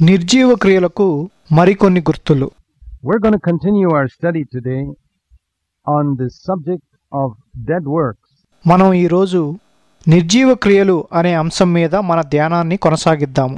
నిర్జీవ క్రియలకు మరికొన్ని గుర్తులు We're going to continue our study today on the subject of dead works. మనం ఈరోజు నిర్జీవ క్రియలు అనే అంశం మీద మన ధ్యానాన్ని కొనసాగిద్దాము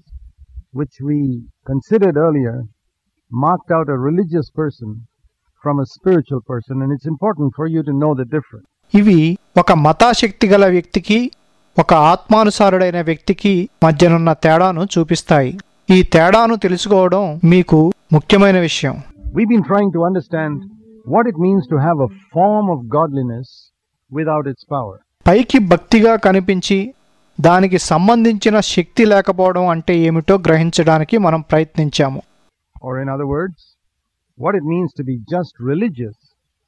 which we considered earlier, marked out a religious person from a spiritual person, and it's important for you to know the difference. ఇవి ఒక మతాశక్తి గల వ్యక్తికి ఒక ఆత్మానుసారుడైన వ్యక్తికి మధ్యనున్న తేడాను చూపిస్తాయి ఈ తేడాను తెలుసుకోవడం మీకు ముఖ్యమైన విషయం We've been trying to understand what it means to have a form of godliness without its power. పైకి భక్తిగా కనిపించి దానికి సంబంధించిన శక్తి లేకపోవడం అంటే ఏమిటో గ్రహించడానికి మనం ప్రయత్నించాము Or, in other words, what it means to be just religious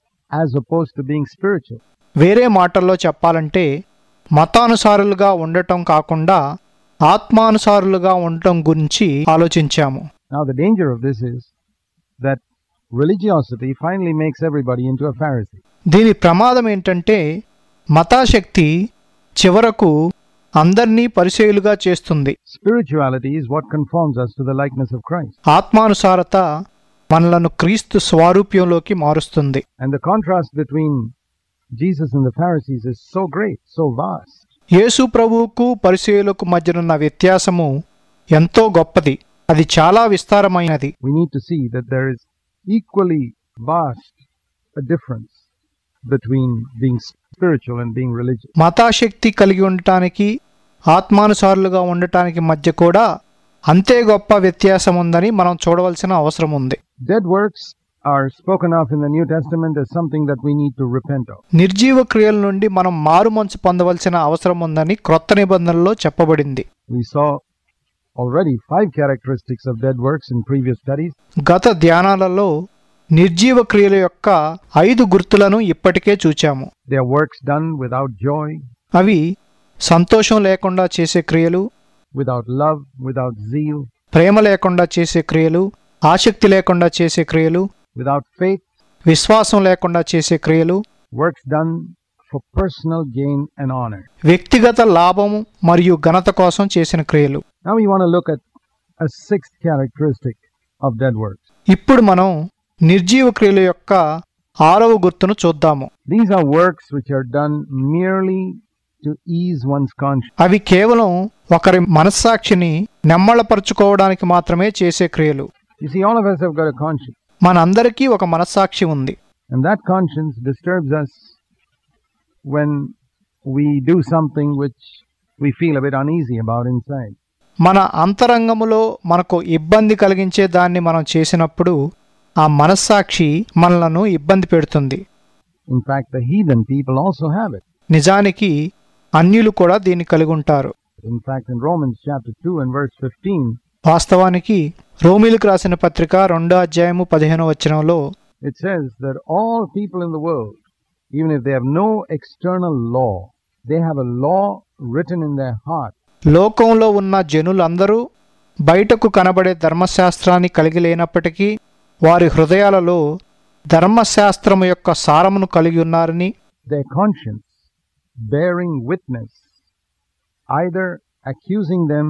as opposed to being spiritual. వేరే మాటల్లో చెప్పాలంటే మతానుసారులుగా ఉండటం కాకుండా ఆత్మానుసారులుగా ఉండటం గురించి ఆలోచించాము Now, the danger of this is that religiosity finally makes everybody into a Pharisee. దీని ప్రమాదం ఏంటంటే మతాశక్తి చివరకు అందర్నీ పరిచయులుగా చేస్తుంది Spirituality is what conforms us to the likeness of Christ. ఆత్మానుసారత మనలను క్రీస్తు స్వారూప్యంలోకి మారుస్తుంది And the contrast between Jesus and the Pharisees is so great, so vast. యేసు ప్రభువుకు పరిచయులకు మధ్యనున్న వ్యత్యాసము ఎంతో గొప్పది అది చాలా విస్తారమైనది We need to see that there is equally vast a difference between being spiritual and being religious. మతాశక్తి కలిగి ఉండటానికి ఆత్మానుసారులుగా ఉండటానికి మధ్య కూడా అంతే గొప్ప వ్యత్యాసం ఉందని మనం చూడవలసిన అవసరం ఉంది Dead works are spoken of in the New Testament as something that we need to repent of. నిర్జీవ క్రియల నుండి మనం మారుమనసు పొందవలసిన అవసరం ఉందని క్రొత్త నిబంధనలో చెప్పబడింది We saw already five characteristics of dead works in previous studies. గత ధ్యానాలలో నిర్జీవ క్రియల యొక్క ఐదు గుర్తులను ఇప్పటికే చూచాము They are works done without joy, అవి సంతోషం లేకుండా చేసే క్రియలు without love, without zeal, ప్రేమ లేకుండా చేసే క్రియలు ఆసక్తి లేకుండా చేసే క్రియలు without faith, విశ్వాసం లేకుండా చేసే క్రియలు works done for personal gain and honor. వ్యక్తిగత లాభము మరియు ఘనత కోసం చేసిన క్రియలు Now we want to look at a sixth characteristic of dead works. ఇప్పుడు మనం నిర్జీవ క్రియల యొక్క ఆరవ గుర్తును చూద్దాము These are works which are done merely to ease one's conscience. అవి కేవలం ఒకరి మనస్సాక్షిని నెమ్మళపరుచుకోవడానికి మాత్రమే చేసే క్రియలు You see, all of us have got a conscience, మనందరికీ ఒక మనస్సాక్షి ఉంది and that conscience disturbs us when we do something which we feel a bit uneasy about inside. మన అంతరంగములో మనకు ఇబ్బంది కలిగించే దాన్ని మనం చేసినప్పుడు ఆ మనస్సాక్షి మనలను ఇబ్బంది పెడుతుంది In fact, the heathen people also have it. నిజానికి అన్యులు కూడా దీన్ని కలిగి ఉంటారు In fact, in Romans chapter 2 and verse 15, వాస్తవానికి రోమిలకు రాసిన పత్రిక రెండో అధ్యాయము పదిహేనో వచనంలో it says that all people in the world, even if they have no external law, they have a law written in their heart. లోకంలో ఉన్న జనులందరూ బయటకు కనబడే ధర్మశాస్త్రాన్ని కలిగి లేనప్పటికీ వారి హృదయాలలో ధర్మశాస్త్రము యొక్క సారమును కలిగి ఉన్నారని their conscience bearing witness, either accusing them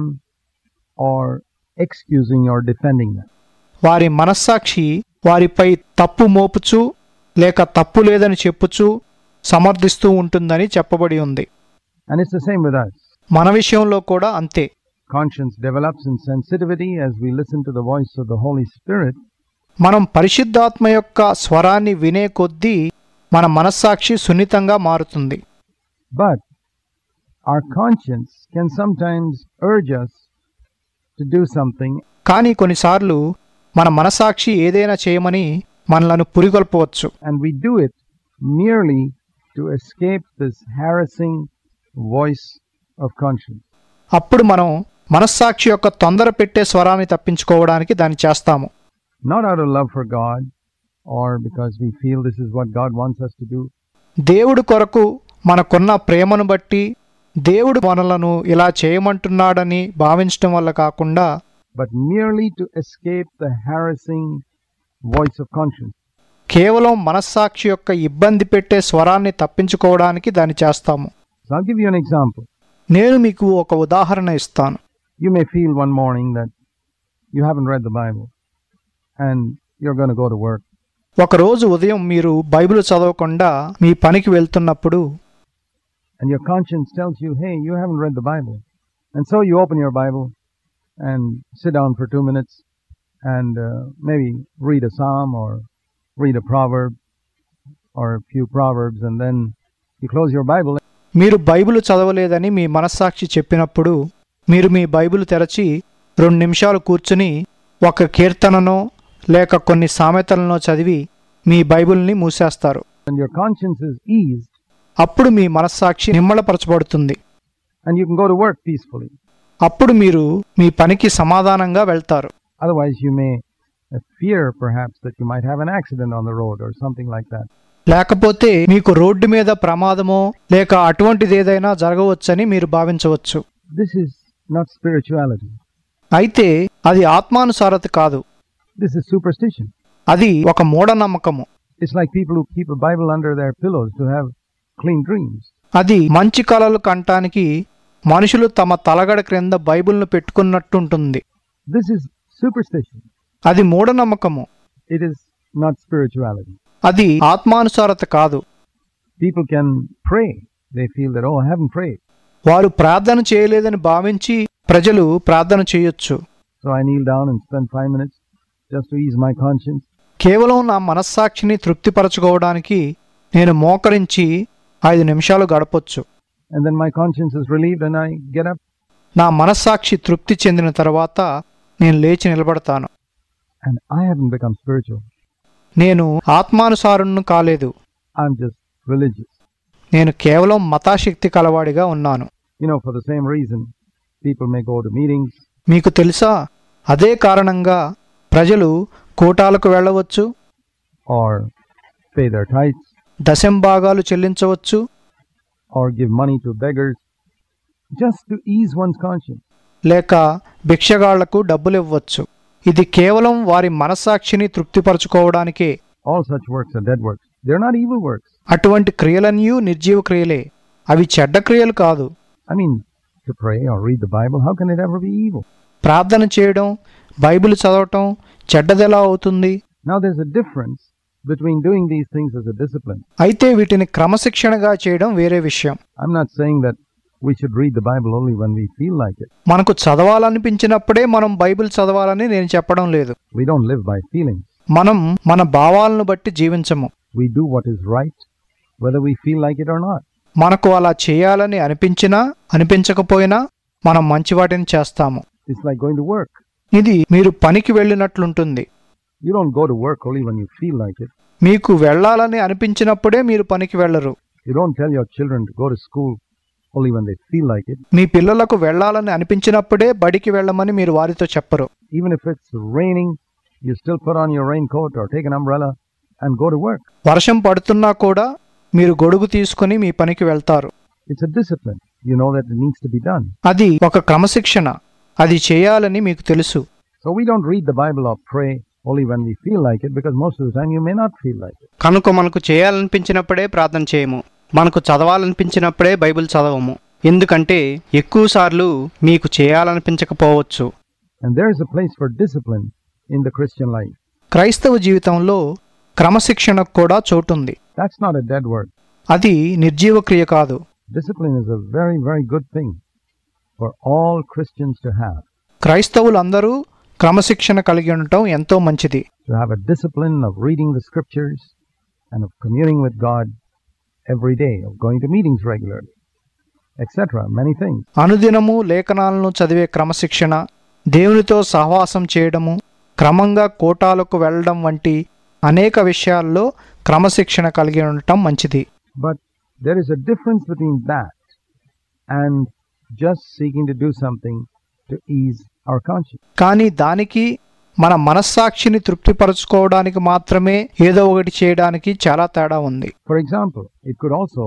or excusing or defending them. వారి మనస్సాక్షి వారిపై తప్పు మోపుచు లేక తప్పు లేదని చెప్పుచు సమర్థిస్తూ ఉంటుందని చెప్పబడి ఉంది And it's the same with us. మన విషయంలో కూడా అంతే Conscience develops in sensitivity as we listen to the voice of the Holy Spirit, మనం పరిశుద్ధాత్మ యొక్క స్వరాన్ని వినే కొద్దీ మన మనస్సాక్షి సున్నితంగా మారుతుంది but our conscience can sometimes urge us to do something, కానీ కొన్నిసార్లు మన మనసాక్షి ఏదైనా చేయమని మనలను పురిగొల్పవచ్చు and we do it merely to escape this harassing voice of conscience. అప్పుడు మనం మనస్సాక్షి యొక్క తొందర పెట్టే స్వరాన్ని తప్పించుకోవడానికి దాన్ని చేస్తాము Not out of love for God or because we feel this is what God wants us to do, దేవుడు కొరకు మనకున్న ప్రేమను బట్టి దేవుడు మనలను ఇలా చేయమంటున్నాడని భావించడం వల్ల కాకుండా but merely to escape the harassing voice of conscience. కేవలం మనస్సాక్షి యొక్క ఇబ్బంది పెట్టే స్వరాన్ని తప్పించుకోవడానికి దాన్ని చేస్తాము So I'll give you an example. నేను మీకు ఒక ఉదాహరణ ఇస్తాను You may feel one morning that you haven't read the Bible and you're going to go to work. ఒకరోజు ఉదయం మీరు బైబిల్ చదవకుండా మీ పనికి వెళ్తున్నప్పుడు and your conscience tells you, hey, you haven't read the Bible. And so you open your Bible and sit down for two minutes and uh, maybe read a psalm or read a proverb or a few proverbs and then you close your Bible మీరు Bible చదవలేదని మీ మనస్సాక్షి చెప్పినప్పుడు మీరు మీ Bible తెరచి రెండు నిమిషాలు కూర్చుని ఒక కీర్తననో లేక కొన్ని సామెతలనో చదివి మీ బైబిల్ని మూసేస్తారు and your conscience is eased అప్పుడు మీ మనస్సాక్షి నిమ్మళపరచబడుతుంది and you can go to work peacefully. అప్పుడు మీరు మీ పనికి సమాధానంగా వెళ్తారు Otherwise you may uh, fear perhaps that you might have an accident on the road or something like that. లేకపోతే మీకు road మీద ప్రమాదమో లేక అటువంటిది ఏదైనా జరగవచ్చని మీరు భావించవచ్చు This is not spirituality. అయితే అది ఆత్మానుసారత కాదు This is superstition. అది ఒక మూఢనమ్మకము It's like people who keep a Bible under their pillows to have clean dreams. అది మంచి కలలు కంటానికి మనుషులు తమ తలగడ క్రింద బైబిల్ను పెట్టుకున్నట్టుంటుంది This is superstition. అది మూఢనమ్మకము It is not spirituality. అది ఆత్మానుసారత కాదు People can pray. They feel that, oh, I haven't prayed. వారు ప్రార్థన చేయలేదని భావించి ప్రజలు ప్రార్థన చేయొచ్చు So I kneel down and spend five minutes just to ease my conscience. కేవలం నా మనస్సాక్షిని తృప్తిపరచుకోవడానికి నేను మోకరించి ఐదు నిమిషాలు గడపొచ్చు And then my conscience is relieved and I get up నా మనస్సాక్షి తృప్తి చెందిన తర్వాత నేను లేచి నిలబడతాను and I haven't become spiritual. నేను ఆత్మానుసారుణ్ణి కాలేదు I'm just religious. నేను కేవలం మతాశక్తి కలవాడిగా ఉన్నాను You know, for the same reason, people may go to meetings మీకు తెలుసా అదే కారణంగా ప్రజలు కూటాలకు వెళ్ళవచ్చు or pay their tithes దశంభాగాలు చెల్లించవచ్చు or give money to beggars just to ease one's conscience. లేక భిక్షగాళ్లకు డబ్బులు ఇవ్వచ్చు ఇది కేవలం వారి మనస్సాక్షిని తృప్తిపరచుకోవడానికే All such works are dead works. They're not evil works. అటువంటి క్రియలన్నీ నిర్జీవ క్రియలే అవి చెడ్డ క్రియలు కాదు I mean, to pray or read the Bible, how can it ever be evil? ప్రార్థన చేయడం బైబిల్ చదవటం చెడ్డదెలా అవుతుంది Now, there's a difference between doing these things as a discipline. అయితే వీటిని క్రమశిక్షణగా చేయడం వేరే విషయం I'm not saying that we should read the Bible only when we feel like it. మనకు చదవాలనిపించినప్పుడే మనం బైబిల్ చదవాలని నేను చెప్పడం లేదు We don't live by feelings. మనం మన భావాలను బట్టి జీవించము We do what is right, whether we feel like it or not. మనకు అలా చేయాలని అనిపించినా అనిపించకపోయినా మనం మంచి వాటిని చేస్తాము It's like going to work. ఇది మీరు పనికి వెళ్ళినట్లుంటుంది You don't go to work only when you feel like it. మీకు వెళ్ళాలని అనిపించినప్పుడే మీరు పనికి వెళ్ళరు You don't tell your children to go to school only when they feel like it. మీ పిల్లలకు వెళ్ళాలని అనిపించినప్పుడే బడికి వెళ్ళమని మీరు వారితో చెప్పరు Even if it's raining, you still put on your raincoat or take an umbrella and go to work. వర్షం పడుతున్నా కూడా మీరు గొడుగు తీసుకుని మీ పనికి వెళ్తారు It's a discipline. You know that it needs to be done. అది ఒక క్రమశిక్షణ అది చేయాలని మీకు తెలుసు So we don't read the Bible or pray only when we feel like it because most of the time you may not feel like it. కనుక మనకు చేయాలనిపించినప్పుడే ప్రార్థన చేయము మనకు చదవాలనిపించినప్పుడే బైబిల్ చదవము ఎందుకంటే ఎక్కువసార్లు మీకు చేయాలనిపించకపోవచ్చు And there is a place for discipline in the Christian life. క్రైస్తవ జీవితంలో క్రమశిక్షణకు కూడా చోటుంది That's not a dead word. అది నిర్జీవ క్రియ కాదు Discipline is a very, very good thing for all Christians to have. క్రైస్తవులందరూ క్రమశిక్షణ కలిగి ఉండటం ఎంతో మంచిది To have a discipline of reading the scriptures and of communing with God every day, of going to meetings regularly, etc. Many things. అనుదినము లేఖనాలను చదివే క్రమశిక్షణ దేవునితో సహవాసం చేయడము క్రమంగా కోటాలకు వెళ్ళడం వంటి అనేక విషయాల్లో క్రమశిక్షణ కలిగి ఉండటం మంచిది But there is a difference between that and just seeking to do something to ease our conscience. కానీ దానికి మన మనస్సాక్షిని తృప్తిపరచుకోవడానికి మాత్రమే ఏదో ఒకటి చేయడానికి చాలా తేడా ఉంది For example, it could also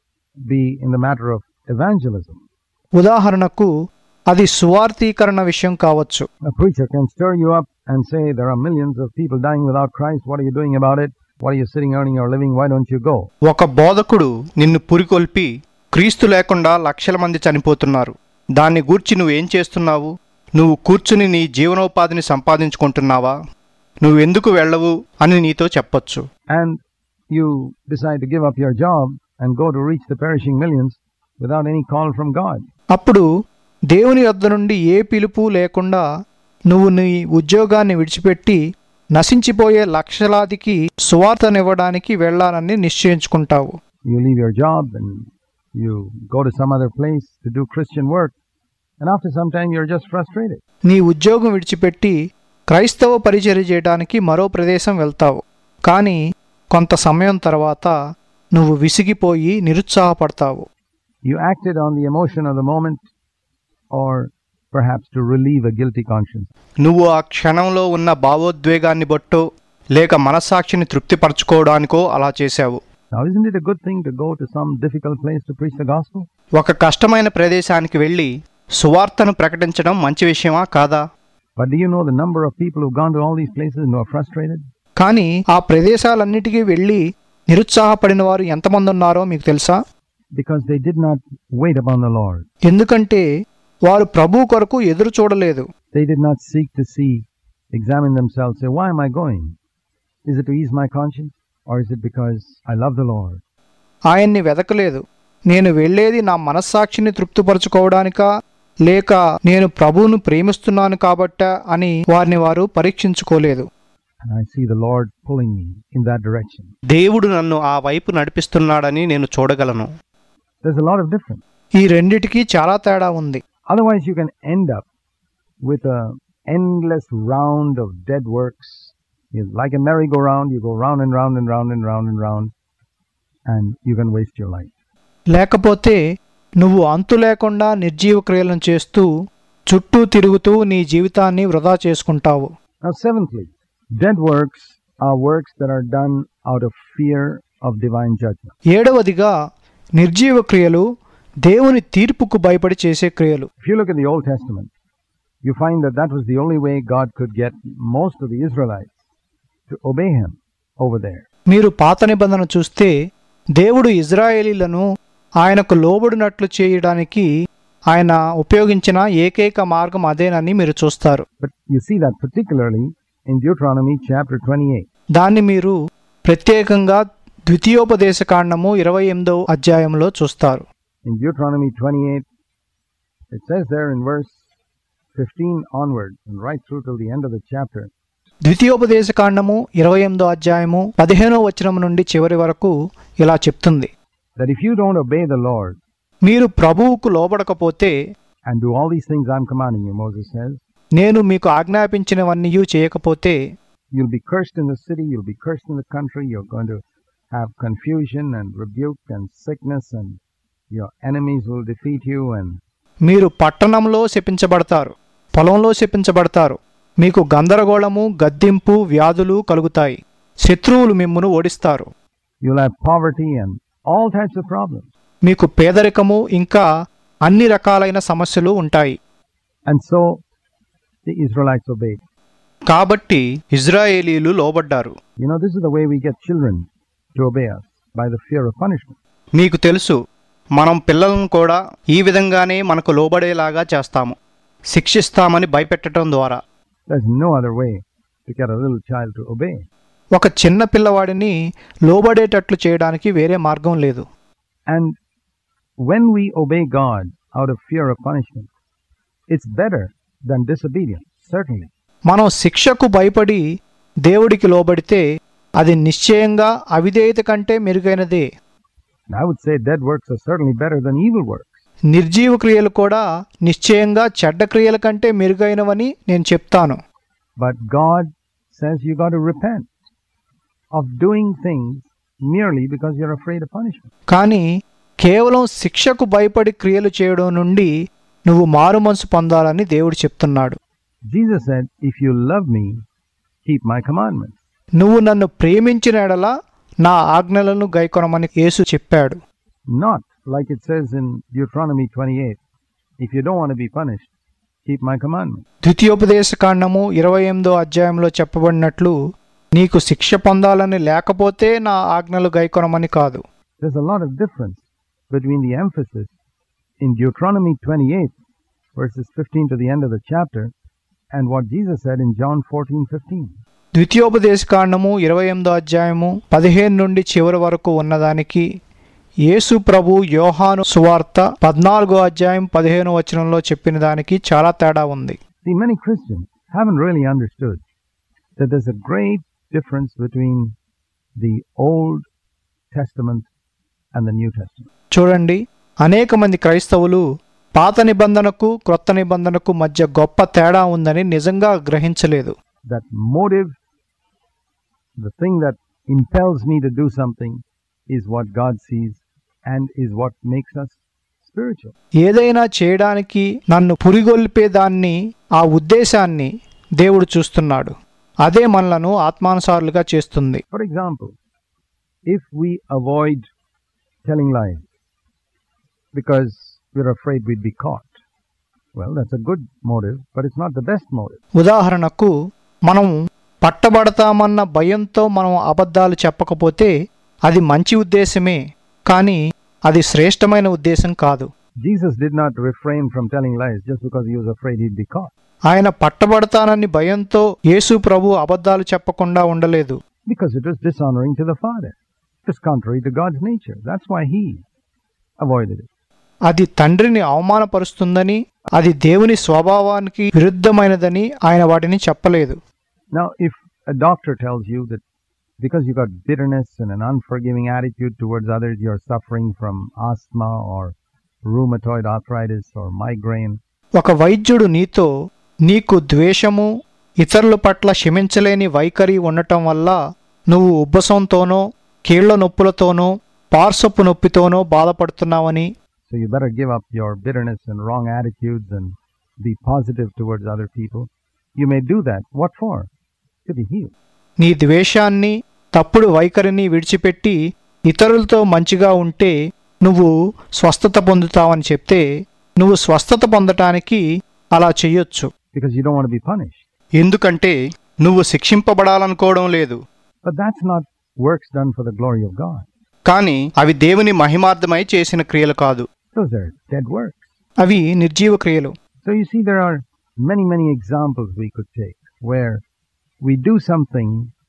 be in the matter of evangelism. ఉదాహరణకు అది సువార్థీకరణ విషయం కావచ్చు A preacher can stir you up and say, There are millions of people dying without Christ. What are you doing about it? What are you sitting earning your living? Why don't you go? ఒక బోధకుడు నిన్ను పురికొల్పి క్రీస్తు లేకుండా లక్షల మంది చనిపోతున్నారు దాన్ని గూర్చి నువ్వేం చేస్తున్నావు నువ్వు కూర్చుని నీ జీవనోపాధిని సంపాదించుకుంటున్నావా నువ్వెందుకు వెళ్ళవు అని నీతో చెప్పొచ్చు And you decide to give up your job and go to reach the perishing millions without any call from God. అప్పుడు దేవుని యొద్ద నుండి ఏ పిలుపు లేకుండా నువ్వు నీ ఉద్యోగాన్ని విడిచిపెట్టి నశించిపోయే లక్షలాదికి సువార్తనివ్వడానికి వెళ్ళాలని నిశ్చయించుకుంటావు You leave your job and you go to some other place to do Christian work, and after some time you're just frustrated. నీ ఉద్యోగం విడిచిపెట్టి క్రైస్తవ పరిచర్య చేయడానికి మరో ప్రదేశం వెళ్తావు కానీ కొంత సమయం తర్వాత నువ్వు విసిగిపోయి నిరుత్సాహపడతావు You acted on the emotion of the moment, or perhaps to relieve a guilty conscience. నువ్వు ఆ క్షణంలో ఉన్న భావోద్వేగాన్ని బట్టో లేక మనస్సాక్షిని తృప్తిపరచుకోవడానికో అలా చేశావు Now, isn't it a good thing to go to some difficult place to preach the gospel? ఒక కష్టమైన ప్రదేశానికి వెళ్ళి సువార్తను ప్రకటించడం మంచి విషయమా కాదా But do you know the number of people who've gone to all these places and who are frustrated? కానీ ఆ ప్రదేశాలన్నిటికీ వెళ్ళి నిరుత్సాహపడిన వారు ఎంతమంది ఉన్నారో మీకు తెలుసా Because they did not wait upon the Lord. ఎందుకంటే వారు ప్రభు కొరకు ఎదురు చూడలేదు They did not seek to see, examine themselves, say, Why am I going? Is it to ease my conscience? Or is it because I love the Lord? ఆయన్ని వెదకలేదు నేను వెళ్ళేది నా మనస్సాక్షిని తృప్తిపరచుకోవడానికా లేక నేను ప్రభువును ప్రేమిస్తున్నాను కాబట్టా అని వారిని వారు పరీక్షించుకోలేదు And I see the Lord pulling me in that direction. దేవుడు నన్ను ఆ వైపు నడిపిస్తున్నాడని నేను చూడగలను There's a lot of difference. ఈ రెండిటికి చాలా తేడా ఉంది Otherwise, you can end up with a endless round of dead works. You, like a merry-go-round, you go round and round and round and round and round, and you can waste your life. లేకపోతే నువ్వు అంతు లేకుండా నిర్జీవ క్రియలను చేస్తూ చుట్టూ తిరుగుతూ నీ జీవితాన్ని వృధా చేసుకుంటావు Now, seventhly, dead works are works that are done out of fear of divine judgment. ఏడవదిగా నిర్జీవ క్రియలు దేవుని తీర్పుకు భయపడి చేసే క్రియలు If you look at the Old Testament, you find that that was the only way God could get most of the Israelites to obey Him over there. మీరు పాత నిబంధన చూస్తే దేవుడు ఇజ్రాయేలీలను ఆయనకు లోబడినట్లు చేయడానికి ఆయన ఉపయోగించిన ఏకైక మార్గం అదేనని మీరు చూస్తారు But you see that particularly in Deuteronomy chapter 28. దాన్ని మీరు ప్రత్యేకంగా ద్వితీయోపదేశ కాండము ఇరవై ఎనిమిదో అధ్యాయంలో చూస్తారు In Deuteronomy 28, it says there in verse 15 onward and right through till the end of the chapter, ద్వితీయోపదేశ కాండము ఇరవై ఎనిమిదో అధ్యాయము పదిహేనో వచనం నుండి చివరి వరకు ఇలా చెప్తుంది that if you don't obey the Lord మీరు ప్రభువుకు లోబడకపోతే and do all these things I'm commanding you, Moses says, నేను మీకు ఆజ్ఞాపించినవన్నీ చేయకపోతే you'll be cursed in the city, you'll be cursed in the country, you're going to have confusion and rebuke and sickness, and your enemies will defeat you, and మీరు పట్టణంలో శపించబడతారు పొలంలో శపించబడతారు మీకు గందరగోళము గద్దింపు వ్యాధులు కలుగుతాయి శత్రువులు మిమ్మును ఓడిస్తారు you'll have poverty and all types of problems. మీకు పేదరికము ఇంకా అన్ని రకాలైన సమస్యలు ఉంటాయి And so the Israelites obeyed. కాబట్టి ఇజ్రాయేలీలు లోబడ్డారు You know, this is the way we get children to obey us by the fear of punishment. మీకు తెలుసు మనం పిల్లలను కూడా ఈ విధంగానే మనకు లోబడేలాగా చేస్తాము శిక్షిస్తామని భయపెట్టడం ద్వారా There's no other way to get a little child to obey. ఒక చిన్న పిల్లవాడిని లోబడేటట్లు చేయడానికి వేరే మార్గం లేదు And when we obey God out of fear of punishment, it's better than disobedience, certainly. మనం శిక్షకు భయపడి దేవుడికి లోబడితే అది నిశ్చయంగా అవిధేయత కంటే మెరుగైనదే And I would say dead works are certainly better than evil works. నిర్జీవ క్రియలు కూడా నిశ్చయంగా చెడ్డ క్రియల కంటే మెరుగైనవని నేను చెప్తాను But God says you got to repent of doing things merely because you're afraid of punishment. కానీ కేవలం శిక్షకు భయపడి క్రియలు చేయడం నుండి నువ్వు మారు మనసు పొందాలని దేవుడు చెప్తున్నాడు Jesus said, If you love me, keep my commandments. నువ్వు నన్ను ప్రేమించిన ఎడల నా ఆజ్ఞలను గైకొనమని యేసు చెప్పాడు Not like it says in Deuteronomy 28, if you don't want to be punished, keep my commandments. ద్వితీయోపదేశ కాండము ఇరవై ఎనిమిదో అధ్యాయంలో చెప్పబడినట్లు నీకు శిక్ష పొందాలని లేకపోతే నా ఆజ్ఞలు గైకొనమని కాదు There's a lot of difference between the emphasis in Deuteronomy 28 verses 15 to the end of the chapter, and what Jesus said in John 14 15. ద్వితీయోపదేశకాండము ఇరవై ఎనిమిదో అధ్యాయము పదిహేను నుండి చివరి వరకు ఉన్నదానికి యేసు ప్రభు యోహాను సువార్త పద్నాలుగో అధ్యాయం పదిహేను వచనంలో చెప్పిన దానికి చాలా తేడా ఉంది See, many Christians haven't really understood that there's a great difference between the Old Testament and the New Testament. చూడండి అనేక మంది క్రైస్తవులు పాత నిబంధనకు క్రొత్త నిబంధనకు మధ్య గొప్ప తేడా ఉందని నిజంగా గ్రహించలేదు That motive, the thing that impels me to do something, is what God sees and is what makes us spiritual. ఏదైనా చేయడానికి నన్ను పురిగొల్పే దాన్ని ఆ ఉద్దేశాన్ని దేవుడు చూస్తున్నాడు అదే మనలను ఆత్మానుసారులుగా చేస్తుంది For example, if we avoid telling lies because we're afraid we'd be caught, well, that's a good motive, but it's not the best motive. ఉదాహరణకు మనం పట్టబడతామన్న భయంతో మనం అబద్ధాలు చెప్పకపోతే అది మంచి ఉద్దేశమే కానీ అది శ్రేష్టమైన ఉద్దేశం కాదు Jesus did not refrain from telling lies just because he was afraid he'd be caught, ఆయన పట్టబడతానని భయంతో యేసు ప్రభు అబద్ధాలు చెప్పకుండా ఉండలేదు because it was dishonoring to the Father. It was contrary to God's nature. That's why he avoided it. అది తండ్రిని అవమానపరుస్తుందని అది దేవుని స్వభావానికి విరుద్ధమైనదని ఆయన వాటిని చెప్పలేదు Now, if a doctor tells you that because you got bitterness and an unforgiving attitude towards others, you're suffering from asthma or rheumatoid arthritis or migraine, ఒక వైద్యుడు నీతో నీకు ద్వేషము ఇతరుల పట్ల క్షమించలేని వైఖరి ఉండటం వల్ల నువ్వు ఉబ్బసంతోనో కీళ్ల నొప్పులతోనో పార్శ్వపు నొప్పితోనో బాధపడుతున్నావని so you better give up your bitterness and wrong attitudes and be positive towards other people. You may do that. What for? To be healed. నీ ద్వేషాన్ని తప్పుడు వైఖరిని విడిచిపెట్టి ఇతరులతో మంచిగా ఉంటే నువ్వు స్వస్థత పొందుతావని చెప్తే నువ్వు స్వస్థత పొందటానికి అలా చెయ్యొచ్చు because you don't want to be punished. ఎందుకంటే నువ్వు శిక్షింపబడాలనుకోవడం లేదు But that's not works done for the glory of God. కానీ అవి దేవుని మహిమార్థమై చేసిన క్రియలు కాదు Those are dead works. అవి నిర్జీవ క్రియలు So you see, there are many, many examples we could take where we do something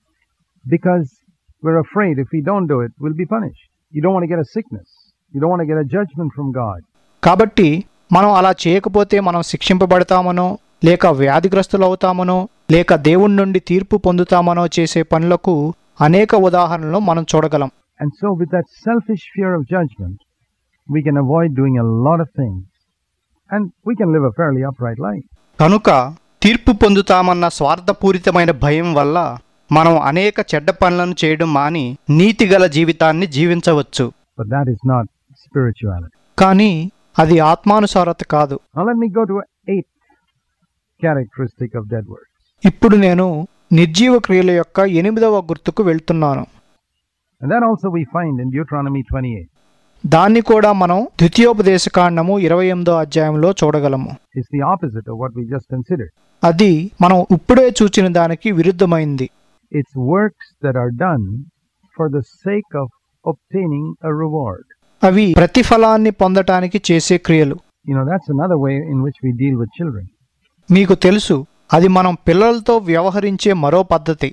because we're afraid if we don't do it, we'll be punished. You don't want to get a sickness. You don't want to get a judgment from God. కాబట్టి మనం అలా చేయకపోతే మనం శిక్షింపబడతామనో లేక వ్యాధిగ్రస్తులు అవుతామనో లేక దేవుడి నుండి తీర్పు పొందుతామనో చేసే పనులకు అనేక ఉదాహరణలు మనం చూడగలం And so, with that selfish fear of judgment, we can avoid doing a lot of things. And we can live a fairly upright life. కనుక తీర్పు పొందుతామన్న స్వార్థపూరితమైన భయం వల్ల మనం అనేక చెడ్డ పనులను చేయడం మాని నీతిగల జీవితాన్ని జీవించవచ్చు But that is not spirituality. కానీ అది ఆత్మానుసారత కాదు Now, let me go to an eighth characteristic of dead works. ఇప్పుడు నేను నిర్జీవ క్రియల యొక్క ఎనిమిదవ గుర్తుకు వెళ్తున్నాను And that also we find in Deuteronomy 28. దాన్ని కూడా మనం ద్వితీయోపదేశకాండము ఇరవై ఎనిమిదో అధ్యాయంలో చూడగలము It's the opposite of what we just considered. అది మనం ఇప్పుడే చూచిన దానికి విరుద్ధమైంది It's works that are done for the sake of obtaining a reward. అవి ప్రతిఫలాన్ని పొందటానికి చేసే క్రియలు You know, that's another way in which we deal with children. మీకు తెలుసు అది మనం పిల్లలతో వ్యవహరించే మరో పద్ధతి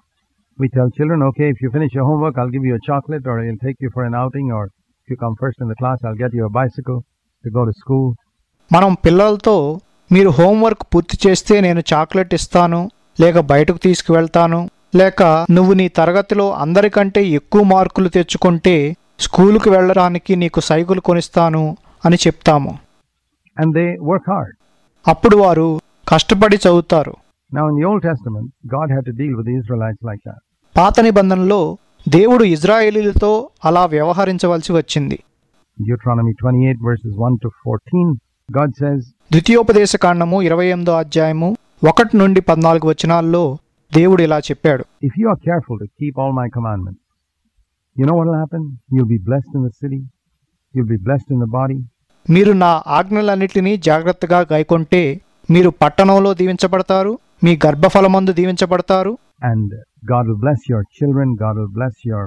We tell children, okay, if you finish your homework, I'll give you a chocolate, or I'll take you for an outing, or if you come first in the class, I'll get you a bicycle to go to school. మనం పిల్లలతో మీరు homework పూర్తి చేస్తే నేను chocolate ఇస్తాను లేక బయటకు తీసుకువెళ్తాను లేక నువ్వు నీ తరగతిలో అందరికంటే ఎక్కువ మార్కులు తెచ్చుకుంటే స్కూలుకు వెళ్ళడానికి నీకు సైకిల్ కొనిస్తాను అని చెప్తాము And they work hard. అప్పుడు వారు కష్టపడి చదువుతారు Now, in the Old Testament, God had to deal with the Israelites like that. పాత నిబంధనలో దేవుడు ఇజ్రాయేలీలతో అలా వ్యవహరించవలసి వచ్చింది Deuteronomy 28, verses 1 to 14, God says, ద్వితీయోపదేశ కాండము ఇరవై ఎనిమిదో అధ్యాయము ఒకటి నుండి పద్నాలుగు వచనాల్లో దేవుడు ఇలా చెప్పాడు If you are careful to keep all my commandments, you know what will happen? You'll be blessed in the city, you'll be blessed in the body, మీరు నా ఆజ్ఞలన్నిటినీ జాగ్రత్తగా గైకొంటే మీరు పట్టణంలో దీవించబడతారు మీ గర్భఫలమందు దీవించబడతారు and God will bless your children, God will bless your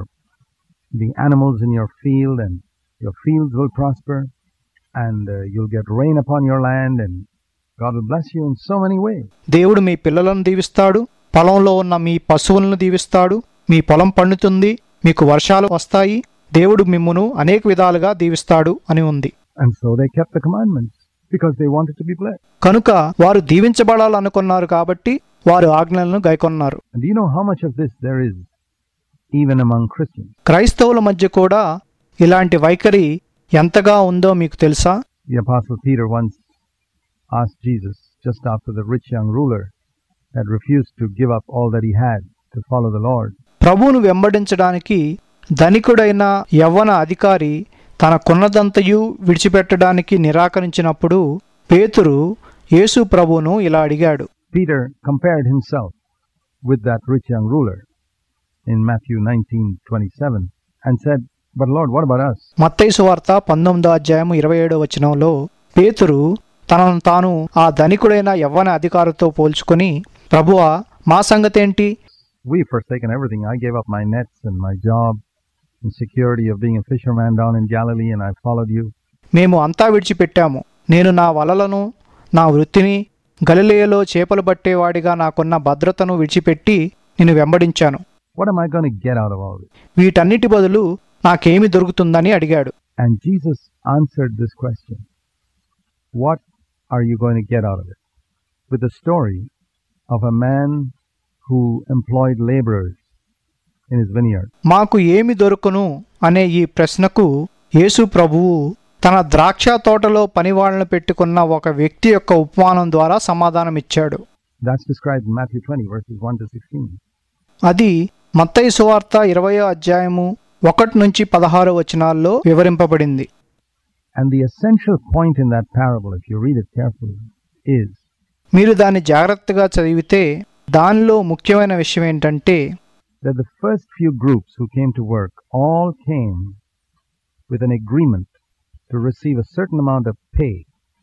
the animals in your field, and your fields will prosper, and uh, you'll get rain upon your land, and God will bless you in so many ways. దేవుడు మీ పిల్లలను దీవిస్తాడు పొలంలో ఉన్న మీ పశువులను దీవిస్తాడు మీ పొలం పండుతుంది మీకు వర్షాలు వస్తాయి దేవుడు మిమ్మును అనేక విధాలుగా దీవిస్తాడు అని ఉంది And so they kept the commandments because they wanted to be blessed. కనుక వారు దీవించబడాలనుకున్నారు కాబట్టి వారు ఆజ్ఞలను గైకొన్నారు And do you know how much of this there is even among Christians? క్రైస్తవుల మధ్య కూడా ఇలాంటి వైఖరి ఎంతగా ఉందో మీకు తెలుసా The Apostle Peter once asked Jesus, just after the rich young ruler had refused to give up all that he had to follow the Lord, ప్రభువును వెంబడించడానికి ధనికుడైన యవ్వన అధికారి తనకున్నదంతయు విడిచిపెట్టడానికి నిరాకరించినప్పుడు పేతురు యేసు ప్రభువును ఇలా అడిగాడు Peter compared himself with that rich young ruler in Matthew 19:27 and said, "But Lord, what about us?" మత్తయి సువార్త పంతొమ్మిదో అధ్యాయం ఇరవై ఏడో వచనంలో పేతురు తనను తాను ఆ ధనికుడైన యవ్వన అధికారితో పోల్చుకొని ప్రభువా మా సంగతేంటి We've forsaken everything. I gave up my nets and my job and security of being a fisherman down in Galilee and I followed you. మేము అంతా విడిచిపెట్టాము నేను నా వలలను నా వృత్తిని గలిలేయలో చేపలు పట్టేవాడిగా నాకున్న భద్రతను విడిచిపెట్టి నిన్ను వెంబడించాను What am I going to get out of all this? వీటన్నిటి బదులు నాకేమి దొరుకుతుందని అడిగాడు And Jesus answered this question. What are you going to get out of it? With the story of a man who employed laborers in his vineyard. మాకు ఏమి దొరుకును అనే ఈ ప్రశ్నకు యేసు ప్రభువు తన ద్రాక్ష తోటలో పనివాళ్లను పెట్టుకున్న ఒక వ్యక్తి యొక్క ఉపమానం ద్వారా సమాధానమిచ్చాడు That's described in Matthew 20, verses 1 to 16. అది మత్తయి సువార్త ఇరవయో అధ్యాయము ఒకటి నుంచి పదహారు వచనాల్లో వివరింపబడింది And the essential point in that parable, if you read it carefully, is మీరు దాన్ని జాగ్రత్తగా చదివితే దానిలో ముఖ్యమైన విషయం ఏంటంటే that the first few groups who came to work all came with an agreement to receive a certain amount of pay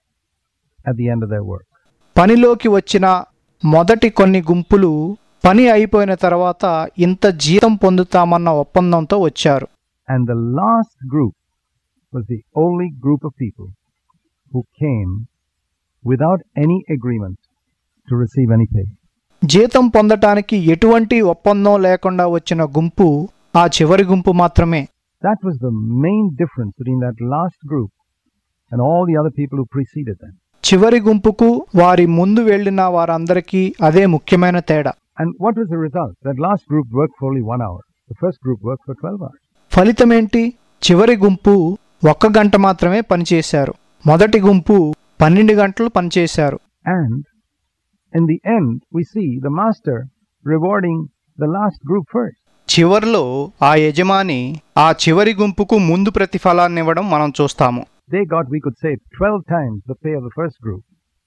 at the end of their work. పనిలోకి వచ్చిన మొదటి కొన్ని గుంపులు పని అయిపోయిన తర్వాత ఇంత జీతం పొందుతామన్న ఒప్పందంతో వచ్చారు And the last group was the only group of people who came without any agreement to receive any pay. జీతం పొందటానికి ఎటువంటి ఒప్పందం లేకుండా వచ్చిన గుంపు ఆ చివరి గుంపు మాత్రమే That was the main difference between that last group and all the other people who preceded them. చివరి గుంపుకు వారి ముందు వెళ్ళిన వారందరికీ అదే ముఖ్యమైన తేడా And what was the result? That last group worked for only one hour. The first group worked for 12 hours. ఫలితమేంటి చివరి గుంపు ఒక్క గంట మాత్రమే పనిచేశారు మొదటి గుంపు పన్నెండు గంటలు పనిచేశారు And in the end, we see the master rewarding the last group first. చివర్లో ఆ యజమాని ఆ చివరి గుంపుకు ముందు ప్రతిఫలాన్ని ఇవ్వడం మనం చూస్తాము They got, we could say, 12 times the pay of the first group.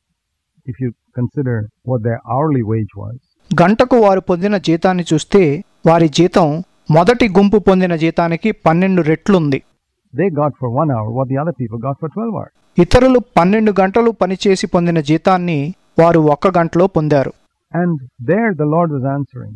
If you consider what their hourly wage was. గంటకు వారు పొందిన జీతాన్ని చూస్తే వారి జీతం మొదటి గుంపు పొందిన జీతానికి పన్నెండు రెట్లుంది They got for one hour what the other people got for 12 hours. ఇతరులు పన్నెండు గంటలు పనిచేసి పొందిన జీతాన్ని వారు ఒక్క గంటలో పొందారు And there the Lord was answering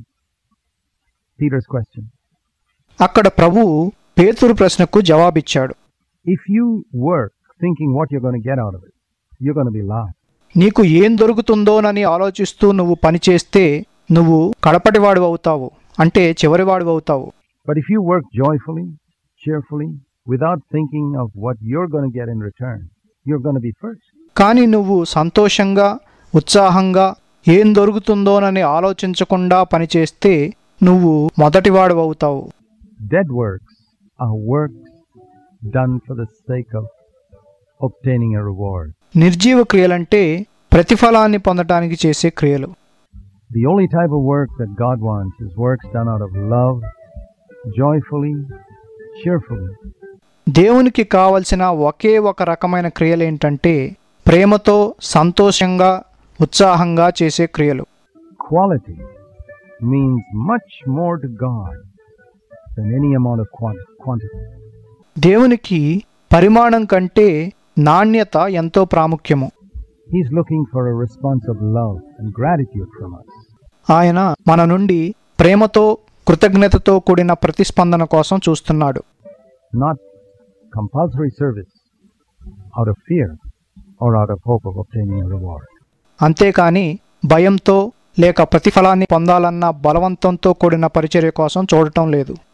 Peter's question. అక్కడ ప్రభువు పేతురు ప్రశ్నకు జవాబిచ్చాడు If you work thinking what you're going to get out of it, you're going to be lost. నీకు ఏం దొరుకుతుందోనని ఆలోచిస్తూ నువ్వు పనిచేస్తే నువ్వు కడపటివాడు అవుతావు అంటే చివరివాడు అవుతావు But if you work joyfully, cheerfully, without thinking of what you're going to get in return, you're going to be first. కానీ నువ్వు సంతోషంగా ఉత్సాహంగా ఏం దొరుకుతుందోనని ఆలోచించకుండా పనిచేస్తే నువ్వు మొదటివాడు అవుతావు Dead works are works done for the sake of obtaining a reward. నిర్జీవ క్రియలంటే ప్రతిఫలాన్ని పొందటానికి చేసే క్రియలు The only type of work that God wants is works done out of love, joyfully, cheerfully. దేవునికి కావలసిన ఒకే ఒక రకమైన క్రియలేంటంటే ప్రేమతో సంతోషంగా ఉత్సాహంగా చేసే క్రియలు Quality means much more to God than any amount of quant- quantity. దేవునికి పరిమాణం కంటే నాణ్యత ఎంతో ప్రాముఖ్యము He's looking for a response of love and gratitude from us. ఆయన మన నుండి ప్రేమతో కృతజ్ఞతతో కూడిన ప్రతిస్పందన కోసం చూస్తున్నాడు not compulsory service out of fear or out of hope of obtaining a reward. అంతేకాని భయంతో లేక ప్రతిఫలాన్ని పొందాలన్న బలవంతంతో కూడిన పరిచర్య కోసం చూడటం లేదు